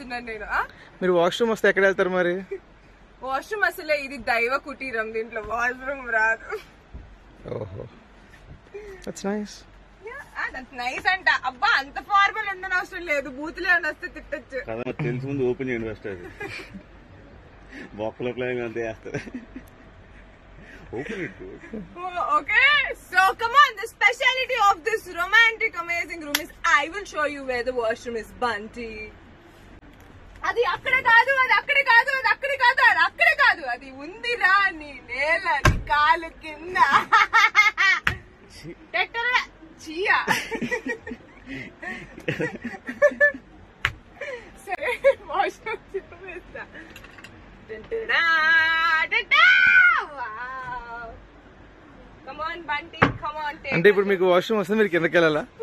చెప్తున్నాను నేను మీరు వాష్రూమ్ వస్తే ఎక్కడ వెళ్తారు మరి వాష్రూమ్ అసలే ఇది దైవ కుటీరం దీంట్లో వాష్రూమ్ రాదు ఓహో దట్స్ నైస్ నైస్ అంట అబ్బా అంత ఫార్మల్ ఉండని అవసరం లేదు బూతులే అని వస్తే తిట్టచ్చు కదా మరి తెలిసి ముందు ఓపెన్ చేయండి ఫస్ట్ అది బొక్కల ప్లాన్ అంతే వేస్తుంది open it okay so come on the speciality of this romantic amazing room is I will show you where the washroom is Bunty అది అక్కడ కాదు అది అక్కడ కాదు అది అక్కడ కాదు అది అక్కడ కాదు అది ఉందిరా నీ నేల నీ కాలు కింద టెట్టర చీయా సరే వాష్రూమ్ చూపిస్తా టెట్టరా, టెట్టా! Wow. Come on, Bunty come on అంటే ఇప్పుడు మీకు వాష్రూమ్ వస్తే మీరు కిందకి వెళ్ళాలా